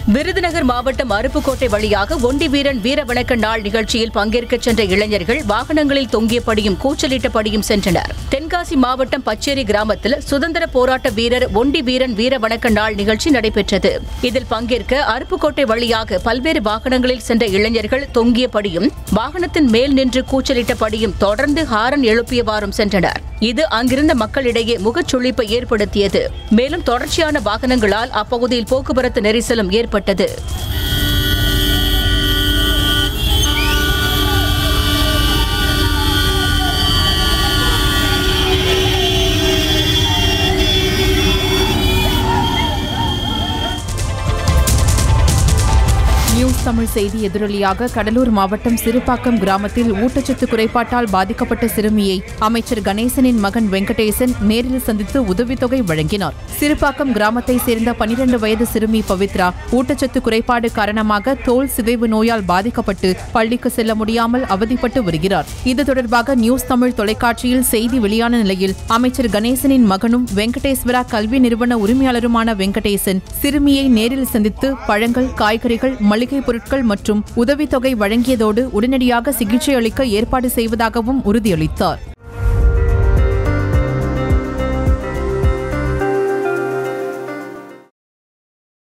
விருதுநகர் மாவட்டம் அருப்புக்கோட்டை வழியாக ஒண்டி வீரன் வீர வணக்க நாள் நிகழ்ச்சியில் பங்கேற்கச் சென்ற இளைஞர்கள் வாகனங்களில் தொங்கியபடியும் கூச்சலிட்டபடியும் சென்றனர் தென்காசி மாவட்டம் பச்சேரி கிராமத்தில் சுதந்திர போராட்ட வீரர் ஒண்டி வீரன் வீர வணக்க நாள் நிகழ்ச்சி நடைபெற்றது இதில் பங்கேற்க அருப்புக்கோட்டை வழியாக பல்வேறு வாகனங்களில் சென்ற இளைஞர்கள் தொங்கியபடியும் வாகனத்தின் மேல் நின்று கூச்சலிட்டபடியும் தொடர்ந்து ஹாரன் எழுப்பியவாறும் சென்றனர் இது அங்கிருந்த மக்களிடையே முகச்சுளிப்பை ஏற்படுத்தியது மேலும் தொடர்ச்சியான வாகனங்களால் அப்பகுதியில் போக்குவரத்து நெரிசலும் ஏற்பட்டது நியூஸ் தமிழ் செய்தி எதிரொலியாக கடலூர் மாவட்டம் சிறுபாக்கம் கிராமத்தில் ஊட்டச்சத்து குறைபாட்டால் பாதிக்கப்பட்ட சிறுமியை அமைச்சர் கணேசனின் மகன் வெங்கடேசன் நேரில் சந்தித்து உதவித்தொகை வழங்கினார் சிறுபாக்கம் கிராமத்தை சேர்ந்த பனிரெண்டு வயது சிறுமி பவித்ரா ஊட்டச்சத்து குறைபாடு காரணமாக தோல் சிதைவு நோயால் பாதிக்கப்பட்டு பள்ளிக்கு செல்ல முடியாமல் அவதிப்பட்டு வருகிறார் இது தொடர்பாக நியூஸ் தமிழ் தொலைக்காட்சியில் செய்தி வெளியான நிலையில் அமைச்சர் கணேசனின் மகனும் வெங்கடேஸ்வரா கல்வி நிறுவன உரிமையாளருமான வெங்கடேசன் சிறுமியை நேரில் சந்தித்து பழங்கள் காய்கறிகள் மளிகை பொருட்கள் மற்றும் உதவித்தொகை வழங்கியதோடு உடனடியாக சிகிச்சை அளிக்க ஏற்பாடு செய்வதாகவும் உறுதியளித்தார்